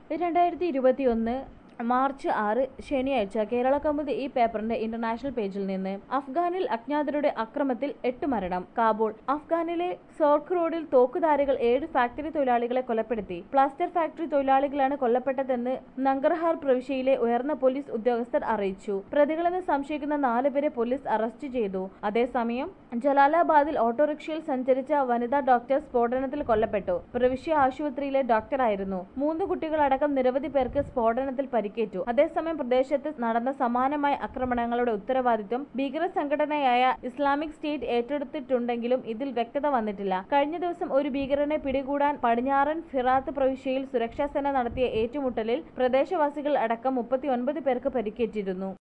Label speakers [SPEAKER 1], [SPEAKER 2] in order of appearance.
[SPEAKER 1] രണ്ടായിരത്തി ഇരുപത്തിയൊന്ന് മാർച്ച് ആറ് ശനിയാഴ്ച കേരള കൗമുദി ഈ പേപ്പറിന്റെ ഇന്റർനാഷണൽ പേജിൽ നിന്ന് അഫ്ഗാനിൽ അജ്ഞാതരുടെ അക്രമത്തിൽ എട്ട് മരണം കാബൂൾ അഫ്ഗാനിലെ സോർക്ക് റോഡിൽ തോക്കുധാരികൾ ഏഴ് ഫാക്ടറി തൊഴിലാളികളെ കൊലപ്പെടുത്തി പ്ലാസ്റ്റർ ഫാക്ടറി തൊഴിലാളികളാണ് കൊല്ലപ്പെട്ടതെന്ന് നങ്കർഹാർ പ്രവിശ്യയിലെ ഉയർന്ന പോലീസ് ഉദ്യോഗസ്ഥർ അറിയിച്ചു പ്രതികളെന്ന് സംശയിക്കുന്ന നാലുപേരെ പോലീസ് അറസ്റ്റ് ചെയ്തു അതേസമയം ജലാലാബാദിൽ ഓട്ടോറിക്ഷയിൽ സഞ്ചരിച്ച വനിതാ ഡോക്ടർ സ്ഫോടനത്തിൽ കൊല്ലപ്പെട്ടു പ്രവിശ്യ ആശുപത്രിയിലെ ഡോക്ടറായിരുന്നു മൂന്ന് കുട്ടികളടക്കം നിരവധി പേർക്ക് സ്ഫോടനത്തിൽ പരിക്കേറ്റു അതേസമയം പ്രദേശത്ത് നടന്ന സമാനമായ ആക്രമണങ്ങളുടെ ഉത്തരവാദിത്വം ഭീകര സംഘടനയായ ഇസ്ലാമിക് സ്റ്റേറ്റ് ഏറ്റെടുത്തിട്ടുണ്ടെങ്കിലും ഇതിൽ വ്യക്തത വന്നിട്ടില്ല കഴിഞ്ഞ ദിവസം ഒരു ഭീകരനെ പിടികൂടാൻ പടിഞ്ഞാറൻ ഫിറാത്ത് പ്രവിശ്യയിൽ സുരക്ഷാ സേന നടത്തിയ ഏറ്റുമുട്ടലിൽ പ്രദേശവാസികൾ അടക്കം മുപ്പത്തിയൊൻപത് പേർക്ക് പരിക്കേറ്റിരുന്നു